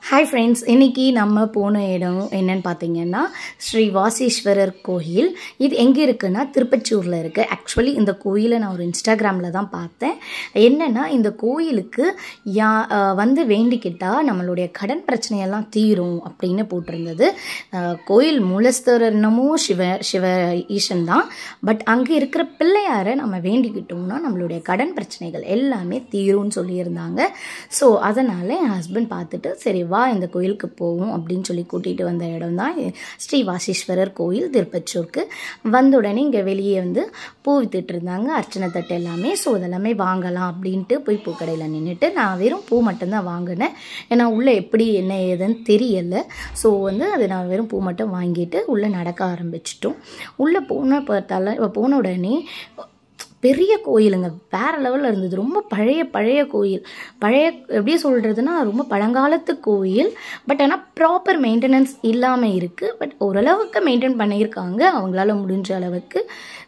hi friends இன்னைக்கு நம்ம போன இடம் என்னன்னு பார்த்தீங்கன்னா ஸ்ரீ வாசீஸ்வரர் கோயில் இது எங்கே இருக்குன்னா திருப்பச்சூரில் இருக்குது ஆக்சுவலி இந்த கோயிலை நான் ஒரு இன்ஸ்டாகிராமில் தான் பார்த்தேன் என்னென்னா இந்த கோயிலுக்கு யா அஹ் வந்து வேண்டிக்கிட்டா நம்மளுடைய கடன் பிரச்சனையெல்லாம் தீரும் அப்படின்னு போட்டிருந்தது அஹ் கோயில் மூலஸ்தரர் என்னமோ சிவ சிவ ஈசன் தான் பட் அங்கே இருக்கிற பிள்ளையாரை நம்ம வேண்டிக்கிட்டோம்னா நம்மளுடைய கடன் பிரச்சனைகள் எல்லாமே தீரும்னு சொல்லியிருந்தாங்க ஸோ அதனால் என் ஹஸ்பண்ட் பார்த்துட்டு சரி வா இந்த கோயிலுக்கு போவோம் அப்படின்னு சொல்லி கூட்டிகிட்டு வந்த இடம் தான் ஸ்ரீ வாசீஸ்வரர் கோயில் திருப்பச்சூருக்கு வந்த உடனே இங்கே வெளியே வந்து பூ வித்துட்டு இருந்தாங்க அர்ச்சனை தட்டு எல்லாமே ஸோ அதெல்லாமே வாங்கலாம் அப்படின்ட்டு போய் பூக்கடையில் நின்றுட்டு நான் வெறும் பூ மட்டும்தான் வாங்கினேன் ஏன்னா உள்ளே எப்படி என்ன ஏதுன்னு தெரியலை ஸோ வந்து அது நான் வெறும் பூ மட்டும் வாங்கிட்டு உள்ளே நடக்க ஆரம்பிச்சிட்டோம் உள்ளே போன பார்த்தால போன உடனே பெரிய கோயிலுங்க வேற லெவலில் இருந்தது ரொம்ப பழைய பழைய கோயில் பழைய எப்படி சொல்கிறதுனா ரொம்ப பழங்காலத்து கோயில் பட் ஆனால் ப்ராப்பர் மெயின்டெனன்ஸ் இல்லாமல் இருக்குது பட் ஓரளவுக்கு மெயின்டைன் பண்ணியிருக்காங்க அவங்களால முடிஞ்ச அளவுக்கு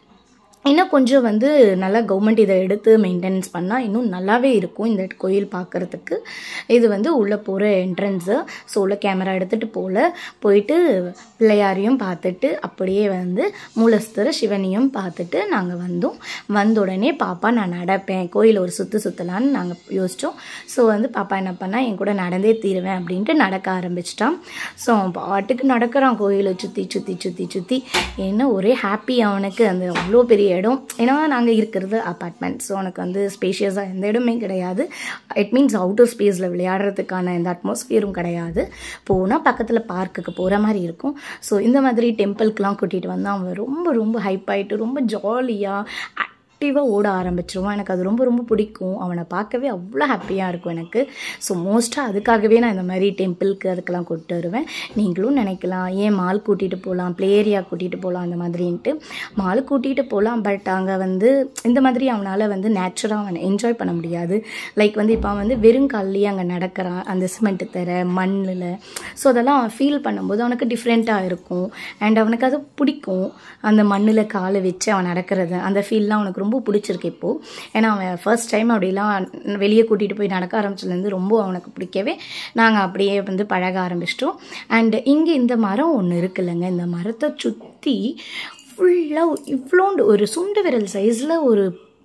இன்னும் கொஞ்சம் வந்து நல்லா கவர்மெண்ட் இதை எடுத்து மெயின்டெனன்ஸ் பண்ணால் இன்னும் நல்லாவே இருக்கும் இந்த கோயில் பார்க்குறதுக்கு இது வந்து உள்ளே போகிற என்ட்ரன்ஸு ஸோ உள்ள கேமரா எடுத்துகிட்டு போகல போயிட்டு பிள்ளையாரையும் பார்த்துட்டு அப்படியே வந்து மூலஸ்தர சிவனையும் பார்த்துட்டு நாங்கள் வந்தோம் வந்த உடனே பாப்பா நான் நடப்பேன் கோயில் ஒரு சுற்று சுற்றலான்னு நாங்கள் யோசித்தோம் ஸோ வந்து பாப்பா என்ன பண்ணால் என் கூட நடந்தே தீருவேன் அப்படின்ட்டு நடக்க ஆரம்பிச்சிட்டான் ஸோ அவன் பாட்டுக்கு நடக்கிறான் கோயிலை சுற்றி சுற்றி சுற்றி சுற்றி என்ன ஒரே ஹாப்பி அவனுக்கு அந்த அவ்வளோ பெரிய இடம் ஏன்னா நாங்கள் இருக்கிறது அப்பார்ட்மெண்ட் ஸோ எனக்கு வந்து ஸ்பேஷியஸாக எந்த இடமே கிடையாது இட் மீன்ஸ் அவுட்டர் ஸ்பேஸில் விளையாடுறதுக்கான எந்த அட்மாஸ்ஃபியரும் கிடையாது போனால் பக்கத்தில் பார்க்குக்கு போகிற மாதிரி இருக்கும் ஸோ இந்த மாதிரி டெம்பிள்க்கெலாம் கூட்டிகிட்டு வந்து அவன் ரொம்ப ரொம்ப ஹைப் ஆகிட்டு ரொம்ப ஜாலியாக ஆக்டிவாக ஓட ஆரம்பிச்சிருவான் எனக்கு அது ரொம்ப ரொம்ப பிடிக்கும் அவனை பார்க்கவே அவ்வளோ ஹாப்பியாக இருக்கும் எனக்கு ஸோ மோஸ்ட்டாக அதுக்காகவே நான் இந்த மாதிரி டெம்பிளுக்கு அதுக்கெல்லாம் கூப்பிட்டு வருவேன் நீங்களும் நினைக்கலாம் ஏன் மால் கூட்டிகிட்டு போகலாம் ப்ளே ஏரியா கூட்டிகிட்டு போகலாம் அந்த மாதிரின்ட்டு மால் கூட்டிகிட்டு போகலாம் பட் அங்கே வந்து இந்த மாதிரி அவனால் வந்து நேச்சுராக அவனை என்ஜாய் பண்ண முடியாது லைக் வந்து இப்போ அவன் வந்து வெறும் கால்லையே அங்கே நடக்கிறான் அந்த சிமெண்ட்டு தர மண்ணில் ஸோ அதெல்லாம் அவன் ஃபீல் பண்ணும்போது அவனுக்கு டிஃப்ரெண்ட்டாக இருக்கும் அண்ட் அவனுக்கு அது பிடிக்கும் அந்த மண்ணில் காலை வச்சு அவன் நடக்கிறது அந்த ஃபீல்லாம் அவனுக்கு ரொம்ப பிடிச்சிருக்கு இப்போது ஏன்னா அவன் ஃபர்ஸ்ட் டைம் அப்படிலாம் வெளியே கூட்டிகிட்டு போய் நடக்க ஆரம்பிச்சதுலேருந்து ரொம்ப அவனுக்கு பிடிக்கவே நாங்கள் அப்படியே வந்து பழக ஆரம்பிச்சிட்டோம் அண்ட் இங்கே இந்த மரம் ஒன்று இருக்குல்லங்க இந்த மரத்தை சுற்றி ஃபுல்லாக இவ்வளோண்டு ஒரு சுண்டு விரல் சைஸில் ஒரு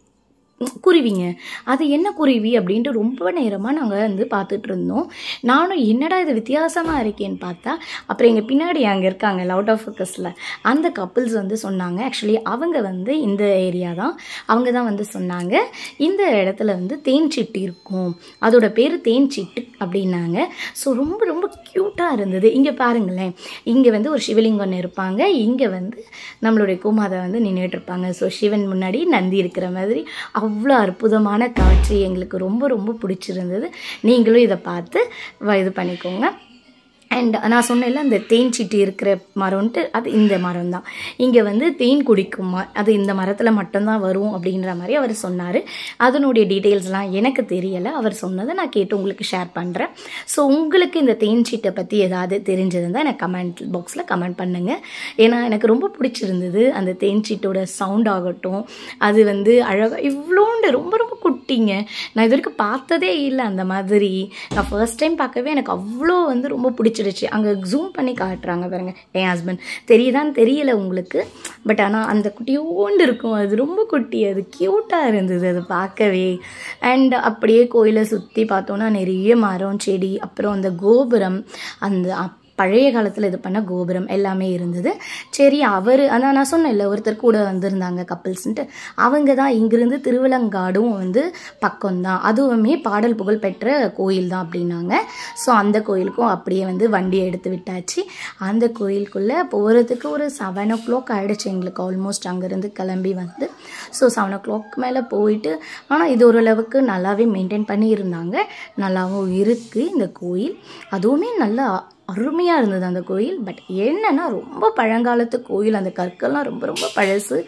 குருவிங்க அது என்ன குருவி அப்படின்ட்டு ரொம்ப நேரமாக நாங்கள் வந்து பார்த்துட்டு இருந்தோம் நானும் என்னடா இது வித்தியாசமாக இருக்கேன்னு பார்த்தா அப்புறம் எங்கள் பின்னாடி அங்கே இருக்காங்க அவுட் ஆஃப் ஃபோக்கஸில் அந்த கப்புள்ஸ் வந்து சொன்னாங்க ஆக்சுவலி அவங்க வந்து இந்த ஏரியா தான் அவங்க தான் வந்து சொன்னாங்க இந்த இடத்துல வந்து தேன் சிட்டு இருக்கும் அதோட பேர் தேன் சிட்டு அப்படின்னாங்க ஸோ ரொம்ப ரொம்ப க்யூட்டாக இருந்தது இங்கே பாருங்களேன் இங்கே வந்து ஒரு சிவலிங்கம் ஒன்று இருப்பாங்க இங்கே வந்து நம்மளுடைய கோமாதா வந்து நின்றுட்டு இருப்பாங்க ஸோ சிவன் முன்னாடி நந்தி இருக்கிற மாதிரி அவ்வளோ அற்புதமான காட்சி எங்களுக்கு ரொம்ப ரொம்ப பிடிச்சிருந்தது நீங்களும் இதை பார்த்து வ- இது பண்ணிக்கோங்க அண்ட் நான் சொன்னேன்ல அந்த தேன் சீட்டு இருக்கிற மரம்ன்ட்டு அது இந்த மரம் தான் இங்கே வந்து தேன் குடிக்குமா அது இந்த மரத்தில் மட்டும்தான் வரும் அப்படின்ற மாதிரி அவர் சொன்னார் அதனுடைய டீட்டெயில்ஸ்லாம் எனக்கு தெரியலை அவர் சொன்னதை நான் கேட்டு உங்களுக்கு ஷேர் பண்ணுறேன் ஸோ உங்களுக்கு இந்த தேன் சீட்டை பற்றி ஏதாவது தெரிஞ்சதுன்னா எனக்கு கமெண்ட் பாக்ஸில் கமெண்ட் பண்ணுங்கள் ஏன்னா எனக்கு ரொம்ப பிடிச்சிருந்தது அந்த தேன் சீட்டோட சவுண்ட் ஆகட்டும் அது வந்து அழகாக இவ்வளோண்டு ரொம்ப ரொம்ப குட்டிங்க நான் இது வரைக்கும் பார்த்ததே இல்லை அந்த மாதிரி நான் ஃபர்ஸ்ட் டைம் பார்க்கவே எனக்கு அவ்வளோ வந்து ரொம்ப பிடிச்சிருச்சு அங்கே ஜூம் பண்ணி காட்டுறாங்க பாருங்க என் ஹஸ்பண்ட் தெரியுதான்னு தெரியல உங்களுக்கு பட் ஆனால் அந்த குட்டியோண்டு இருக்கும் அது ரொம்ப குட்டி அது க்யூட்டாக இருந்தது அது பார்க்கவே அண்ட் அப்படியே கோயிலை சுற்றி பார்த்தோன்னா நிறைய மரம் செடி அப்புறம் அந்த கோபுரம் அந்த அப்- பழைய காலத்தில் இது பண்ண கோபுரம் எல்லாமே இருந்தது சரி அவர் அதான் நான் சொன்னேன்ல ஒருத்தர் கூட வந்திருந்தாங்க கப்பிள்ஸ்ன்ட்டு அவங்க தான் இங்கிருந்து திருவிலங்காடும் வந்து பக்கம்தான் அதுவுமே பாடல் புகழ் பெற்ற கோயில் தான் அப்படின்னாங்க ஸோ அந்த கோயிலுக்கும் அப்படியே வந்து வண்டி எடுத்து விட்டாச்சு அந்த கோயிலுக்குள்ளே போகிறதுக்கு ஒரு செவன் ஓ கிளாக் ஆகிடுச்சு எங்களுக்கு ஆல்மோஸ்ட் அங்கேருந்து கிளம்பி வந்து ஸோ செவன் ஓ கிளாக் மேலே போயிட்டு ஆனால் இது ஓரளவுக்கு நல்லாவே மெயின்டைன் பண்ணியிருந்தாங்க நல்லாவும் இருக்குது இந்த கோயில் அதுவுமே நல்லா அருமையாக இருந்தது அந்த கோயில் பட் என்னன்னா ரொம்ப பழங்காலத்து கோயில் அந்த கற்கள்லாம் ரொம்ப ரொம்ப பழசு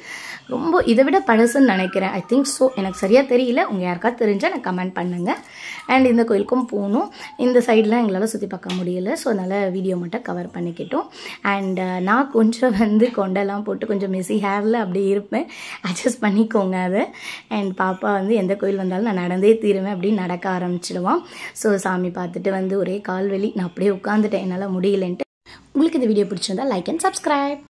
ரொம்ப இதை விட பழசுன்னு நினைக்கிறேன் ஐ திங்க் ஸோ எனக்கு சரியாக தெரியல உங்கள் யாருக்காவது தெரிஞ்சால் எனக்கு கமெண்ட் பண்ணுங்கள் அண்ட் இந்த கோயிலுக்கும் போகணும் இந்த சைட்லாம் எங்களால் சுற்றி பார்க்க முடியல ஸோ அதனால் வீடியோ மட்டும் கவர் பண்ணிக்கிட்டோம் அண்ட் நான் கொஞ்சம் வந்து கொண்டெல்லாம் போட்டு கொஞ்சம் மெஸ்ஸி ஹேரில் அப்படியே இருப்பேன் அட்ஜஸ்ட் பண்ணிக்கோங்க அதை அண்ட் பாப்பா வந்து எந்த கோயில் வந்தாலும் நான் நடந்தே தீருவேன் அப்படின்னு நடக்க ஆரம்பிச்சிடுவான் ஸோ சாமி பார்த்துட்டு வந்து ஒரே கால்வலி நான் அப்படியே உட்காந்துட்டேன் என்னால் முடியலன்ட்டு உங்களுக்கு இந்த வீடியோ பிடிச்சிருந்தா லைக் அண்ட் சப்ஸ்கிரைப்